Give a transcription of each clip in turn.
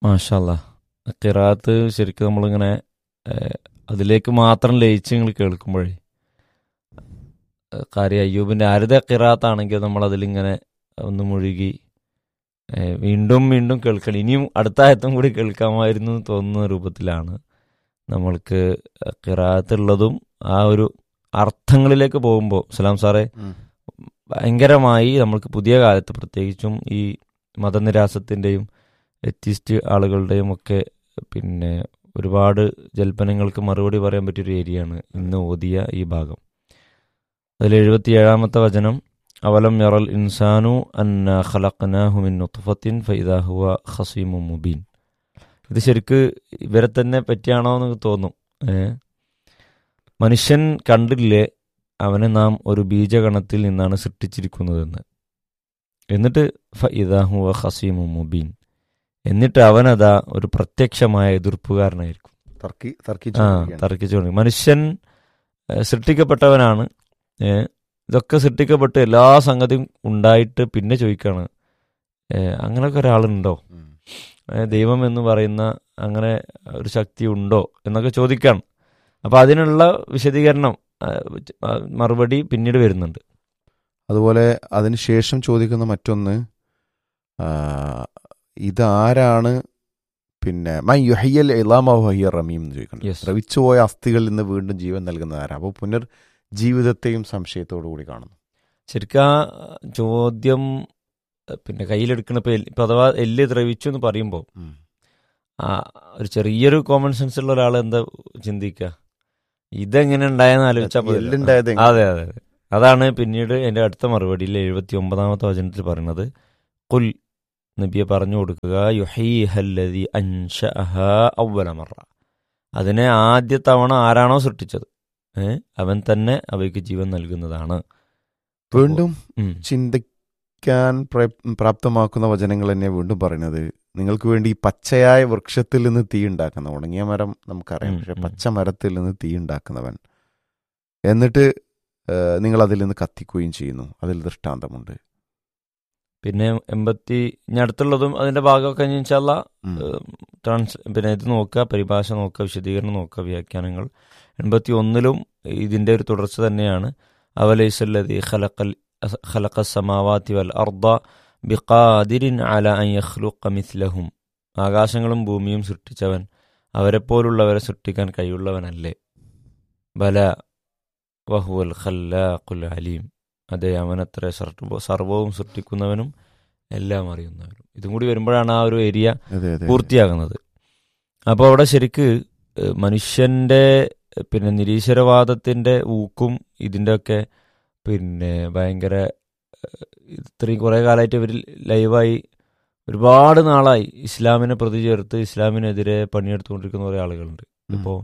മാഷല്ല കിറാത്ത് ശരിക്കും നമ്മളിങ്ങനെ ഏഹ്, അതിലേക്ക് മാത്രം ലയിച്ച് നിങ്ങൾ കേൾക്കുമ്പോഴേ ഏഹ്, കാര്യം അയ്യൂബിന്റെ ആരുടെ കിറാത്താണെങ്കിൽ നമ്മൾ അതിലിങ്ങനെ ഒന്ന് മുഴുകി ഏഹ്, വീണ്ടും വീണ്ടും കേൾക്കണം ഇനിയും അടുത്ത ആയത്തും കൂടി കേൾക്കാമായിരുന്നു എന്ന് തോന്നുന്ന രൂപത്തിലാണ് നമ്മൾക്ക് കിറാത്തുള്ളതും ആ ഒരു അർത്ഥങ്ങളിലേക്ക് പോകുമ്പോൾ സലാം സാറേ ഉം. ഭയങ്കരമായി നമ്മൾക്ക് പുതിയ കാലത്ത് പ്രത്യേകിച്ചും ഈ മതനിരാസത്തിൻ്റെയും എത്തിസ്റ്റ് ആളുകളുടെയും ഒക്കെ പിന്നെ ഒരുപാട് ജൽപ്പനങ്ങൾക്ക് മറുപടി പറയാൻ പറ്റിയൊരു ഏരിയയാണ് ഇന്ന് ഓതിയ ഈ ഭാഗം അതിൽ എഴുപത്തിയേഴാമത്തെ വചനം അവലം യറൽ ഇൻസാനു അന്ന ഖലഖനാഹു മിൻ നുത്ഫത്തിൻ ഫൈദാ ഹുവ ഖസീമു മുബീൻ ഇത് ശരിക്ക് ഇവരെ തന്നെ പറ്റിയാണോ എന്ന് തോന്നും ഏ മനുഷ്യൻ കണ്ടില്ലേ അവനെ നാം ഒരു ബീജഗണത്തിൽ നിന്നാണ് സൃഷ്ടിച്ചിരിക്കുന്നതെന്ന് എന്നിട്ട് ഫഇദാഹു ഹസീമു മുബീൻ എന്നിട്ട് അവനതാ ഒരു പ്രത്യക്ഷമായ എതിർപ്പുകാരനായിരിക്കും തർക്കി ആ തർക്കിച്ചു തർക്കിച്ചുകൊണ്ട് മനുഷ്യൻ ഏ, സൃഷ്ടിക്കപ്പെട്ടവനാണ് ഏ, ഇതൊക്കെ സൃഷ്ടിക്കപ്പെട്ട് എല്ലാ സംഗതിയും ഉണ്ടായിട്ട് പിന്നെ ചോദിക്കാണ് ഏ, അങ്ങനെയൊക്കെ ഒരാളുണ്ടോ ഏ, ദൈവം എന്ന് പറയുന്ന അങ്ങനെ ഒരു ശക്തി ഉണ്ടോ എന്നൊക്കെ ചോദിക്കാണ് അപ്പൊ അതിനുള്ള വിശദീകരണം ആ, ആ, മറുപടി പിന്നീട് വരുന്നുണ്ട് അതുപോലെ അതിനുശേഷം ചോദിക്കുന്ന മറ്റൊന്ന് ആ, ഇതാരാണ് പിന്നെ മൈ യുഹയ്യൽ ഇലാമഹിയ റമീം എന്ന് ചോദിക്കണം Yes. ദ്രവിച്ചുപോയ അസ്ഥികളിൽ നിന്ന് വീണ്ടും ജീവൻ നൽകുന്നത് ആരാ അപ്പോൾ പുനർ ജീവിതത്തെയും സംശയത്തോടു കൂടി കാണുന്നു ശരിക്കും ആ ചോദ്യം ഏ, പിന്നെ കയ്യിലെടുക്കണ ഇപ്പൊ എല്ല്- ഇപ്പൊ അഥവാ എല്ല് ദ്രവിച്ചു എന്ന് പറയുമ്പോൾ ഉം. ആ ഒരു ചെറിയൊരു കോമൺ സെൻസ് ഉള്ള ഒരാൾ എന്താ ചിന്തിക്കുക ഇതെങ്ങനെ ഉണ്ടായെന്ന് ആലോചിച്ചാൽ പോരല്ലോ. എല്ലുണ്ടായത് എങ്ങനെ? അതെ അതെ അതെ അതാണ് പിന്നീട് എൻ്റെ അടുത്ത മറുപടിയിൽ എഴുപത്തി ഒമ്പതാമത്തെ വചനത്തിൽ പറയുന്നത് കുൽ നബിയെ പറഞ്ഞു കൊടുക്കുക യുഹീഹല്ലദി അൻഷഅഹാ അവ്വല മറ അതിനെ ആദ്യ തവണ ആരാണോ സൃഷ്ടിച്ചത് ഏ അവൻ തന്നെ അവയ്ക്ക് ജീവൻ നൽകുന്നതാണ് വീണ്ടും ഉം. ചിന്തിക്കാൻ പ്ര- പ്രാപ്തമാക്കുന്ന വചനങ്ങൾ തന്നെ വീണ്ടും പറയുന്നത് നിങ്ങൾക്ക് വേണ്ടി ഈ പച്ചയായ വൃക്ഷത്തിൽ നിന്ന് തീ ഉണ്ടാക്കുന്ന ഉണങ്ങിയ മരം നമുക്കറിയാം ഉം, പക്ഷെ ഉം. പച്ച മരത്തിൽ നിന്ന് തീ ഉണ്ടാക്കുന്നവൻ എന്നിട്ട് ഏഹ്, നിങ്ങൾ അതിൽ നിന്ന് കത്തിക്കുകയും ചെയ്യുന്നു അതിൽ ദൃഷ്ടാന്തമുണ്ട് പിന്നെ എൺപത്തി ഇനി അടുത്തുള്ളതും അതിന്റെ ഭാഗമൊക്കെ ഇനി ഇൻഷാല്ല ഉം. ട്രാൻസ് പിന്നെ ഇത് നോക്കുക പരിഭാഷ നോക്കുക വിശദീകരണം നോക്കുക വ്യാഖ്യാനങ്ങൾ എൺപത്തി ഒന്നിലും ഇതിന്റെ ഒരു തുടർച്ച തന്നെയാണ് അവലൈസല്ലതി ഖലഖൽ ഖലഖ സമാവാതി വൽ അർദ ബിഖാദിരിൻ അല അൻ യഖ്ലുഖ മിസ്ലഹും ആകാശങ്ങളും ഭൂമിയും സൃഷ്ടിച്ചവൻ അവരെപ്പോലുള്ളവരെ സൃഷ്ടിക്കാൻ കഴിവുള്ളവനല്ലേ ബല വഹുവൽ ഖല്ലാഖുൽ അലീം അതെ അവനത്ര സർവ- സർവവും സൃഷ്ടിക്കുന്നവനും എല്ലാം അറിയുന്നവനും ഇതും കൂടി വരുമ്പോഴാണ് ആ ഒരു ഏരിയ അതെ അതെ പൂർത്തിയാകുന്നത് അപ്പോൾ അവിടെ ശരിക്ക് ഏഹ്, മനുഷ്യന്റെ ഏഹ്, പിന്നെ നിരീശ്വരവാദത്തിന്റെ ഊക്കും ഇതിന്റെ ഒക്കെ പിന്നെ ഭയങ്കര ഏഹ്, ഇത്രയും കുറെ കാലമായിട്ട് ഇവർ ലൈവായി ഒരുപാട് നാളായി ഇസ്ലാമിനെ പ്രതി ചേർത്ത് ഇസ്ലാമിനെതിരെ പണിയെടുത്തുകൊണ്ടിരിക്കുന്ന കുറേ ആളുകളുണ്ട് ഉം. ഇപ്പോൾ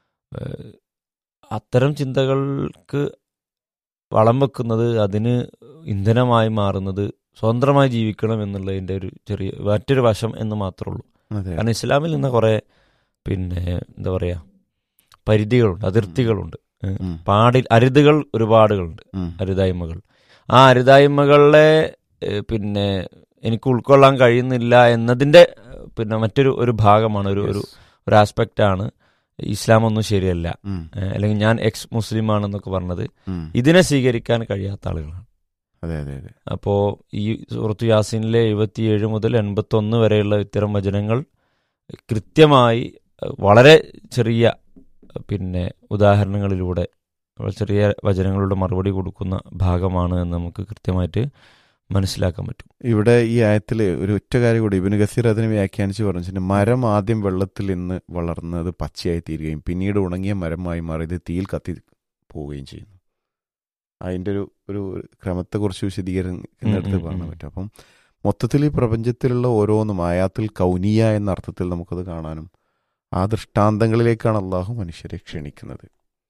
അത്തരം ചിന്തകൾക്ക് വളം വെക്കുന്നത് അതിന് ഇന്ധനമായി മാറുന്നത് സ്വതന്ത്രമായി ജീവിക്കണം എന്നുള്ളതിന്റെ ഒരു ചെറിയ മറ്റൊരു വശം എന്ന് മാത്രമേ ഉള്ളൂ അതെ കാരണം ഇസ്ലാമിൽ നിന്ന് കുറെ പിന്നെ എന്താ പറയാ പരിധികളുണ്ട് അതിർത്തികളുണ്ട് ഏഹ് ഉം. പാടി അരുതുകൾ ഒരുപാടുകളുണ്ട് ഉം. അരുതായ്മകൾ ആ അരുതായ്മകളെ ഏഹ് പിന്നെ എനിക്ക് ഉൾക്കൊള്ളാൻ കഴിയുന്നില്ല എന്നതിന്റെ ഏഹ് പിന്നെ മറ്റൊരു ഒരു ഭാഗമാണ് ഒരു ഒരു Yes. ഒരു ആസ്പെക്റ്റ് ആണ് ഇസ്ലാം ഒന്നും ശരിയല്ല ഉം. ഏഹ് അല്ലെങ്കിൽ ഞാൻ എക്സ് മുസ്ലിം ആണെന്നൊക്കെ പറഞ്ഞത് ഉം. ഇതിനെ സ്വീകരിക്കാൻ കഴിയാത്ത ആളുകളാണ് അതെ അതെ അതെ അപ്പോൾ ഈ സുഹൃത്തു യാസീനിലെ എഴുപത്തിയേഴ് മുതൽ എൺപത്തി ഒന്ന് വരെയുള്ള ഇത്തരം വചനങ്ങൾ കൃത്യമായി അഹ് വളരെ ചെറിയ അഹ് പിന്നെ ഉദാഹരണങ്ങളിലൂടെ വളരെ ചെറിയ വചനങ്ങളുടെ മറുപടി കൊടുക്കുന്ന ഭാഗമാണ് എന്ന് നമുക്ക് കൃത്യമായിട്ട് മനസ്സിലാക്കാൻ പറ്റും ഇവിടെ ഈ ആയത്തിൽ ഒരു ഒറ്റ കാര്യം കൂടി ഇബിന് ഗസീർ അതിനെ വ്യാഖ്യാനിച്ച് പറഞ്ഞു മരം ആദ്യം വെള്ളത്തിൽ നിന്ന് വളർന്നത് പച്ചയായി തീരുകയും പിന്നീട് ഉണങ്ങിയ മരമായി മാറിയത് തീയിൽ കത്തി പോവുകയും ചെയ്യുന്നു അതിൻ്റെ ഒരു ഒരു ക്രമത്തെക്കുറിച്ച് വിശദീകരിക്കുന്നിടത്ത് ഉം, ഉം, പറയാൻ ഉം. പറ്റും അപ്പം മൊത്തത്തിൽ ഈ പ്രപഞ്ചത്തിലുള്ള ഓരോന്നും ആയാത്തിൽ കൗനിയ എന്ന അർത്ഥത്തിൽ നമുക്കത് കാണാനും ആ ദൃഷ്ടാന്തങ്ങളിലേക്കാണ് അള്ളാഹു മനുഷ്യരെ ക്ഷണിക്കുന്നത്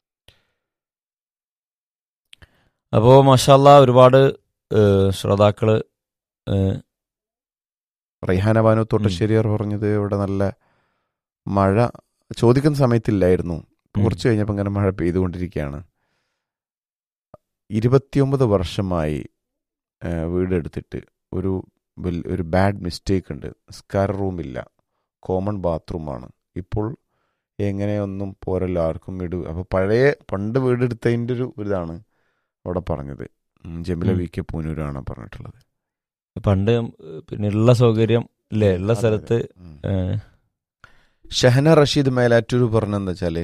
അപ്പോൾ മഷാല്ല ഒരുപാട് ഏഹ്, ശ്രോതാക്കള് ഏഹ്, റൈഹാന ബാനു തൊട്ടശ്ശേരിയർ പറഞ്ഞത് ഇവിടെ നല്ല മഴ ചോദിക്കുന്ന സമയത്തില്ലായിരുന്നു ഉം. കുറച്ച് കഴിഞ്ഞപ്പോൾ ഇങ്ങനെ മഴ പെയ്തുകൊണ്ടിരിക്കുകയാണ് ഇരുപത്തിയൊമ്പത് വർഷമായി ആ, വീടെടുത്തിട്ട് ഒരു വൽ- ഒരു ബാഡ് മിസ്റ്റേക്ക് ഉണ്ട് നിസ്കാര റൂമില്ല കോമൺ ബാത്റൂമാണ് ഇപ്പോൾ എങ്ങനെയൊന്നും പോരല്ലോ ആർക്കും വീട് അപ്പോൾ പഴയ പണ്ട് വീടെടുത്തതിൻ്റെ ഒരു ഇതാണ് അവിടെ പറഞ്ഞത് ഉം, ജമില ഉം. വി കെ പൂനൂരാണ് പറഞ്ഞിട്ടുള്ളത് പണ്ട് പിന്നെ ഉള്ള സൗകര്യം ഇല്ലേ ഉള്ള അതെ, സ്ഥലത്ത് ഉം. ഏഹ്, ഷഹന റഷീദ് മേലാറ്റൂർ പറഞ്ഞെന്താ വെച്ചാൽ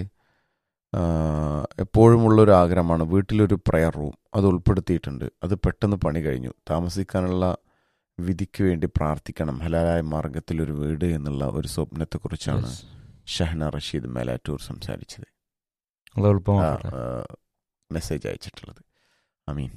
എപ്പോഴും ഉള്ളൊരു ആഗ്രഹമാണ് വീട്ടിലൊരു പ്രയർ റൂം അത് ഉൾപ്പെടുത്തിയിട്ടുണ്ട് അത് പെട്ടെന്ന് പണി കഴിഞ്ഞു താമസിക്കാനുള്ള വിധിക്ക് വേണ്ടി പ്രാർത്ഥിക്കണം ഹലാലായ മാർഗത്തിലൊരു വീട് എന്നുള്ള ഒരു സ്വപ്നത്തെക്കുറിച്ചാണ് yes. ഷഹന റഷീദ് മേലാറ്റൂർ സംസാരിച്ചത് അത് എളുപ്പമാക്കട്ടെ മെസ്സേജ് അയച്ചിട്ടുള്ളത് അമീൻ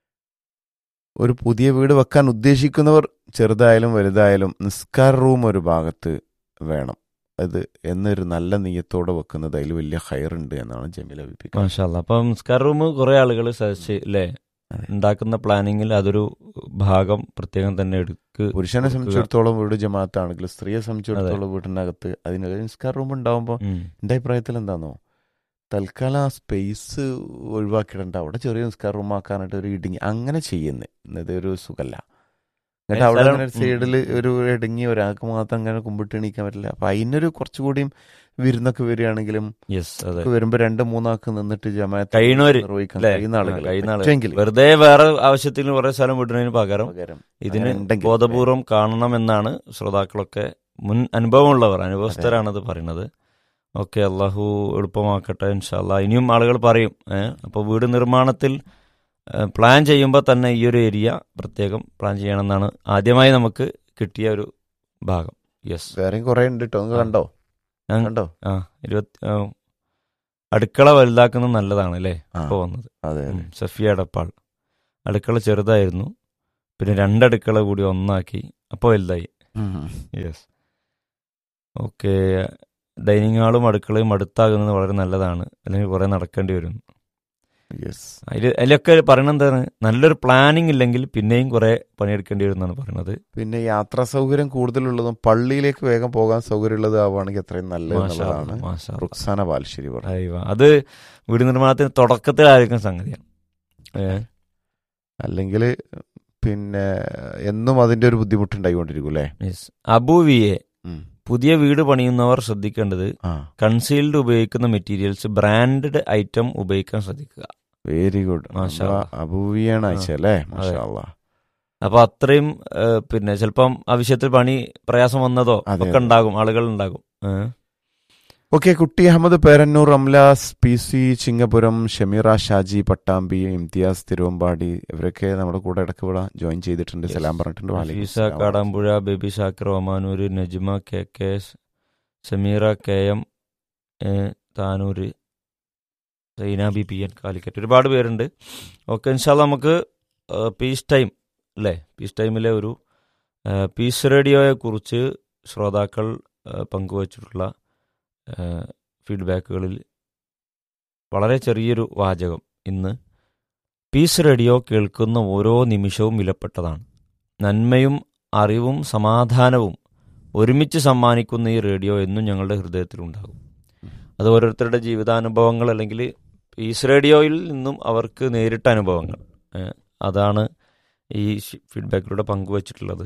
ഒരു പുതിയ വീട് വെക്കാൻ ഉദ്ദേശിക്കുന്നവർ ചെറുതായാലും വലുതായാലും നിസ്കാര റൂം ഒരു ഭാഗത്ത് വേണം അത് എന്നൊരു നല്ല നീയത്തോടെ വെക്കുന്നത് അതിൽ വലിയ ഹയറുണ്ട് എന്നാണ് ജമീല ബിബി മാഷാല്ല അപ്പം നിസ്കാര റൂം കുറെ ആളുകൾ സജസ്റ്റ് അല്ലേ അതെ. ഉണ്ടാക്കുന്ന പ്ലാനിങ്ങിൽ അതൊരു ഭാഗം പ്രത്യേകം തന്നെ എടുക്ക് പുരുഷനെ കൊടുക്കുക. സംബന്ധിച്ചിടത്തോളം വീട് ജമാഅത്താണെങ്കിൽ സ്ത്രീയെ സംബന്ധിച്ചിടത്തോളം വീടിനകത്ത് അതിനൊരു നിസ്കാര റൂം ഉണ്ടാവുമ്പോൾ ഉം. എൻ്റെ അഭിപ്രായത്തിൽ എന്താണോ തൽക്കാലം ആ സ്പേസ് ഒഴിവാക്കിയിടണ്ട അവിടെ ചെറിയ നിസ്കാര റൂം ആക്കാനായിട്ട് ഒരു ഇടുങ്ങി അങ്ങനെ ചെയ്യുന്നത് ഇത് ഒരു സുഖല്ല എന്നിട്ട് അവിടെ സ്ഥലം- അങ്ങനെ ഒരു സൈഡിൽ ഒരു ഇടുങ്ങി ഒരാൾക്ക് മാത്രം അങ്ങനെ കുമ്പിട്ട് എണീക്കാൻ പറ്റില്ല അപ്പൊ അതിനൊരു കുറച്ചുകൂടിയും വിരുന്നൊക്കെ വരികയാണെങ്കിലും യെസ് അതെ ഒക്കെ വരുമ്പോ രണ്ട് മൂന്നാൾക്ക് നിന്നിട്ട് ജമാഅത്ത് കഴിയണവര് നിർവഹിക്കാൻ അല്ലേ? കഴിയുന്ന ആളുകൾ ആ, കഴിയുന്ന ആളുകൾ. പറ്റുമെങ്കിൽ വെറുതെ വേറെ ആവശ്യത്തിന് കുറെ സ്ഥലം വിടുന്നതിന് പകരം പകരം ഇതിന് അങ്ങനെ ഉണ്ടെങ്കിൽ ബോധപൂർവം കാണണമെന്നാണ് ശ്രോതാക്കളൊക്കെ മുൻ അനുഭവമുള്ളവർ അനുഭവസ്ഥരാണത് പറയുന്നത് ഓക്കെ അള്ളാഹു എളുപ്പമാക്കട്ടെ ഇൻഷാല്ല ഇനിയും ആളുകൾ പറയും ഏഹ് അപ്പോൾ വീട് നിർമ്മാണത്തിൽ ഏഹ്, പ്ലാൻ ചെയ്യുമ്പോൾ തന്നെ ഈ ഒരു ഏരിയ പ്രത്യേകം പ്ലാൻ ചെയ്യണമെന്നാണ് ആദ്യമായി നമുക്ക് കിട്ടിയ ഒരു ഭാഗം യെസ് വേറെയും കുറെ ഉണ്ട് കേട്ടോ നിങ്ങൾ ആ. കണ്ടോ ഞാൻ- കണ്ടോ ആ ഇരുപത്തി ആ, അടുക്കള വലുതാക്കുന്നത് നല്ലതാണ് അല്ലേ ആ, ഇപ്പോൾ വന്നത് അതെ ഉം, അതെ സഫിയ അടപ്പാൾ അടുക്കള ചെറുതായിരുന്നു പിന്നെ രണ്ടടുക്കള കൂടി ഒന്നാക്കി അപ്പോൾ വലുതായി ഉം. യെസ് ഓക്കെ ഡൈനിങ് ഹാളും അടുക്കളയും അടുത്താകുന്നത് വളരെ നല്ലതാണ് അല്ലെങ്കിൽ കുറേ നടക്കേണ്ടി വരും Yes. അതിൽ അതിലൊക്കെ പറയണത് എന്താണ് നല്ലൊരു പ്ലാനിങ് ഇല്ലെങ്കിൽ പിന്നെയും കുറേ പണിയെടുക്കേണ്ടി വരും എന്നാണ് പറയുന്നത് പിന്നെ യാത്രാ സൗകര്യം കൂടുതലുള്ളതും പള്ളിയിലേക്ക് വേഗം പോകാൻ സൗകര്യമുള്ളത് ആവുകയാണെങ്കിൽ അത്രയും നല്ലത് മാഷാ അല്ലാ, എന്നുള്ളതാണ് മാഷാ അല്ലാ. റുക്സാന ബാൽശ്ശേരി പറഞ്ഞു അയ്യോ, അത് വീട് നിർമ്മാണത്തിന് തുടക്കത്തിലായിരിക്കും സംഗതിയാണ് ഏ, അല്ലെങ്കിൽ പിന്നെ എന്നും അതിന്റെ ഒരു ബുദ്ധിമുട്ടുണ്ടായിക്കൊണ്ടിരിക്കും അല്ലേ yes. അബു വി എ ഉം. പുതിയ വീട് പണിയുന്നവർ ശ്രദ്ധിക്കേണ്ടത് ആ കൺസീൽഡ് ഉപയോഗിക്കുന്ന മെറ്റീരിയൽസ് ബ്രാൻഡഡ് ഐറ്റം ഉപയോഗിക്കാൻ ശ്രദ്ധിക്കുക വെരി ഗുഡ് മാഷാ അല്ലാ. അബൂവിയാണ് അയച്ചത് അല്ലേ മാഷാ അല്ലാ. അപ്പൊ അത്രയും ഏ, പിന്നെ ചിലപ്പം ആവശ്യത്തിൽ പണി പ്രയാസം വന്നതോ അതെ, ഒക്കെ അതെ. ഉണ്ടാകും ആളുകൾ ഉണ്ടാകും ഏ. ഓക്കെ കുട്ടി അഹമ്മദ് പേരന്നൂർ റംലാസ് പി സി ചിങ്ങപുരം ഷമീറ ഷാജി പട്ടാമ്പി ഇംതിയാസ് തിരുവമ്പാടി ഇവരൊക്കെ നമ്മുടെ കൂടെ ഇടയ്ക്ക് ഇവിടെ ജോയിൻ ചെയ്തിട്ടുണ്ട് Yes. സലാം പറഞ്ഞിട്ടുണ്ട് വാലൈക്കും നഫീസ സലാം. Kadampuzha Baby Shakir Omanur Najma K K Sameera K M ഏ, Tanur Saina B P N Calicut ഒരുപാട് പേരുണ്ട് ഓക്കെ ഇൻഷാല്ല നമുക്ക് ഏ, പീസ് ടൈം അല്ലേ പീസ് ടൈമിലെ ഒരു ഏ, പീസ് റേഡിയോയെ കുറിച്ച് ശ്രോതാക്കൾ ഏ, പങ്കുവച്ചിട്ടുള്ള ഏ, ഫീഡ്ബാക്കുകളിൽ വളരെ ചെറിയൊരു വാചകം ഇന്ന് പീസ് റേഡിയോ കേൾക്കുന്ന ഓരോ നിമിഷവും വിലപ്പെട്ടതാണ് നന്മയും അറിവും സമാധാനവും ഒരുമിച്ച് സമ്മാനിക്കുന്ന ഈ റേഡിയോ എന്നും ഞങ്ങളുടെ ഹൃദയത്തിലുണ്ടാകും അത് ഓരോരുത്തരുടെ ജീവിതാനുഭവങ്ങൾ അല്ലെങ്കിൽ പീസ് റേഡിയോയിൽ നിന്നും അവർക്ക് നേരിട്ട അനുഭവങ്ങൾ ഏ, അതാണ് ഈ ഷി- ഫീഡ്ബാക്കിലൂടെ പങ്കുവച്ചിട്ടുള്ളത്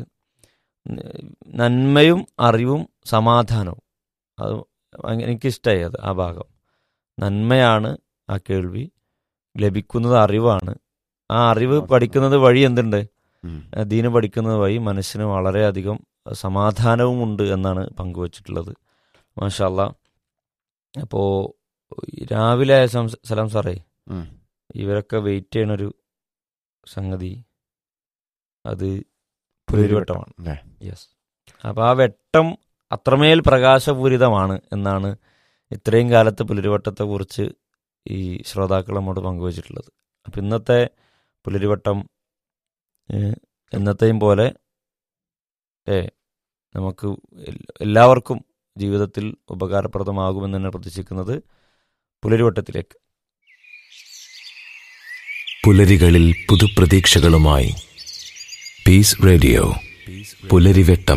ന- നന്മയും അറിവും സമാധാനവും അത് ഭയങ്കര- എനിക്കിഷ്ടമായി അത് ആ ഭാഗം നന്മയാണ് ആ കേൾവി ലഭിക്കുന്നത് അറിവാണ് ആ അറിവ് പഠിക്കുന്നത് വഴി എന്തുണ്ട് ഉം. ദീന് പഠിക്കുന്നത് വഴി മനസ്സിന് വളരെയധികം സമാധാനവും ഉണ്ട് എന്നാണ് പങ്കുവച്ചിട്ടുള്ളത് മാഷല്ല അപ്പോൾ രാവിലെ സം- സലാം സാറേ ഉം. ഇവരൊക്കെ വെയിറ്റ് ചെയ്യണൊരു സംഗതി അത് പുലരിവട്ടമാണ് അല്ലേ? യെസ് അപ്പോൾ ആ വെട്ടം അത്രമേൽ പ്രകാശപൂരിതമാണ് എന്നാണ് ഇത്രയും കാലത്ത് പുലരിവട്ടത്തെക്കുറിച്ച് ഈ ശ്രോതാക്കൾ നമ്മോട് പങ്കുവച്ചിട്ടുള്ളത് അപ്പം ഇന്നത്തെ പുലരിവട്ടം ഏഹ്, എന്നത്തെയും പോലെ ഏ നമുക്ക് എൽ- എല്ലാവർക്കും ജീവിതത്തിൽ ഉപകാരപ്രദമാകുമെന്ന് തന്നെ പ്രതീക്ഷിക്കുന്നത് പുലരിവട്ടത്തിലേക്ക് പുലരികളിൽ പുതുപ്രതീക്ഷകളുമായി പീസ് റേഡിയോ പുലരിവെട്ടം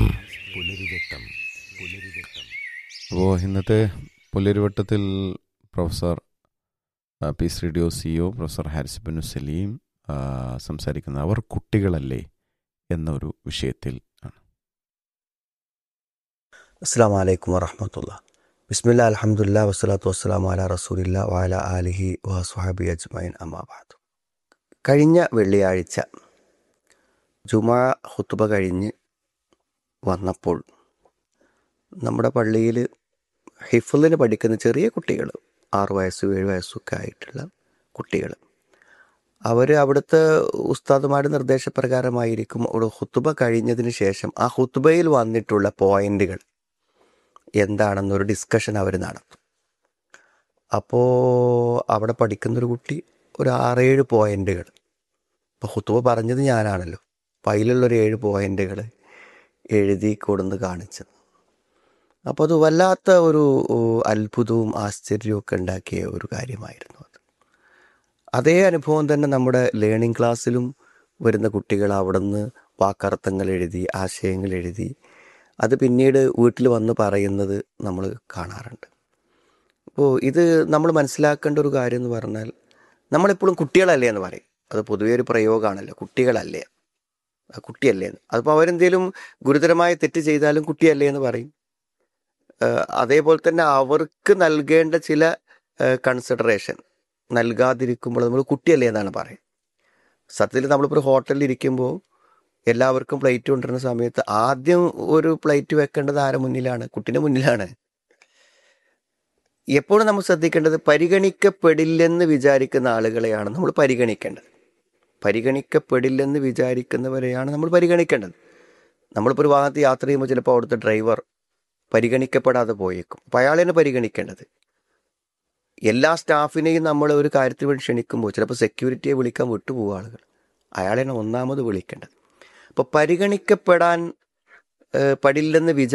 അപ്പോൾ ഇന്നത്തെ പുലരിവട്ടത്തിൽ പ്രൊഫസർ ആ, peace radio CEO professor Haris Binu Saleem ആ, സംസാരിക്കുന്ന അവർ കുട്ടികളല്ലേ എന്നൊരു വിഷയത്തിൽ ആണ് അസ്സാം വലൈക്കും വറഹമത്തുള്ള ബിസ്മില്ല അലഹമുല്ല വസ്സലാത്തു വസ്സലാം അല റസൂലില്ല വാല ആലിഹി വസ്ഹാബി അജ്മൈൻ അമ്മാബാദ് കഴിഞ്ഞ വെള്ളിയാഴ്ച ജുമാ ഹുത്തുബ കഴിഞ്ഞ് വന്നപ്പോൾ നമ്മുടെ പള്ളിയിൽ ഹിഫുലിന് പഠിക്കുന്ന ചെറിയ കുട്ടികൾ ആറ് വയസ്സും ഏഴ് വയസ്സൊക്കെ ആയിട്ടുള്ള കുട്ടികൾ അവർ അവിടുത്തെ ഉസ്താദുമാരുടെ നിർദ്ദേശപ്രകാരമായിരിക്കും ഒരു ഹുത്തുബ കഴിഞ്ഞതിന് ശേഷം ആ ഹുത്തുബയിൽ വന്നിട്ടുള്ള പോയിന്റുകൾ എന്താണെന്നൊരു ഡിസ്കഷൻ അവർ നടത്തും അപ്പോൾ അവിടെ പഠിക്കുന്നൊരു കുട്ടി ഒരു ആറേഴ് പോയിന്റുകൾ ഇപ്പോൾ ഹുത്തുബ പറഞ്ഞത് ഞാനാണല്ലോ അപ്പം അതിലുള്ളൊരു ഏഴ് പോയിന്റുകൾ എഴുതി കൊടുന്ന് കാണിച്ചത് അപ്പോൾ അത് വല്ലാത്ത ഒരു അത്ഭുതവും ആശ്ചര്യവും ഒക്കെ ഉണ്ടാക്കിയ ഒരു കാര്യമായിരുന്നു അത് അതേ അനുഭവം തന്നെ നമ്മുടെ ലേണിംഗ് ക്ലാസ്സിലും വരുന്ന കുട്ടികൾ അവിടെ നിന്ന് വാക്കർത്ഥങ്ങൾ എഴുതി ആശയങ്ങൾ എഴുതി അത് പിന്നീട് വീട്ടിൽ വന്ന് പറയുന്നത് നമ്മൾ കാണാറുണ്ട് അപ്പോൾ ഇത് നമ്മൾ മനസ്സിലാക്കേണ്ട ഒരു കാര്യം എന്ന് പറഞ്ഞാൽ നമ്മളെപ്പോഴും കുട്ടികളല്ലേ എന്ന് പറയും അത് പൊതുവേ ഒരു പ്രയോഗമാണല്ലോ കുട്ടികളല്ലേ ആ കുട്ടിയല്ലേ എന്ന് അതിപ്പോൾ അവരെന്തെങ്കിലും ഗുരുതരമായ തെറ്റ് ചെയ്താലും കുട്ടിയല്ലേ എന്ന് പറയും അതേപോലെ തന്നെ അവർക്ക് നൽകേണ്ട ചില കൺസിഡറേഷൻ നൽകാതിരിക്കുമ്പോൾ നമ്മൾ കുട്ടിയല്ലേ എന്നാണ് പറയുന്നത് സത്യത്തിൽ നമ്മളിപ്പോൾ ഒരു ഹോട്ടലിൽ ഇരിക്കുമ്പോൾ എല്ലാവർക്കും പ്ലേറ്റ് കൊണ്ടുവരുന്ന സമയത്ത് ആദ്യം ഒരു പ്ലേറ്റ് വെക്കേണ്ടത് ആരെ മുന്നിലാണ് കുട്ടിൻ്റെ മുന്നിലാണ് എപ്പോഴും നമ്മൾ ശ്രദ്ധിക്കേണ്ടത് പരിഗണിക്കപ്പെടില്ലെന്ന് വിചാരിക്കുന്ന ആളുകളെയാണ് നമ്മൾ പരിഗണിക്കേണ്ടത് പരിഗണിക്കപ്പെടില്ലെന്ന് വിചാരിക്കുന്നവരെയാണ് നമ്മൾ പരിഗണിക്കേണ്ടത് നമ്മളിപ്പോൾ ഒരു വാഹനത്തിൽ യാത്ര ചെയ്യുമ്പോൾ ചിലപ്പോൾ അവിടുത്തെ ഡ്രൈവർ പരിഗണിക്കപ്പെടാതെ പോയേക്കും അപ്പോൾ അയാളെയാണ് പരിഗണിക്കേണ്ടത് എല്ലാ സ്റ്റാഫിനെയും നമ്മൾ ഒരു കാര്യത്തിന് വേണ്ടി ക്ഷണിക്കുമ്പോൾ ചിലപ്പോൾ സെക്യൂരിറ്റിയെ വിളിക്കാൻ വിട്ടുപോകും ആളുകൾ അയാളെയാണ് ഒന്നാമത് വിളിക്കേണ്ടത് അപ്പോൾ പരിഗണിക്കപ്പെടാൻ പടില്ലെന്ന് വിചാരിക്കും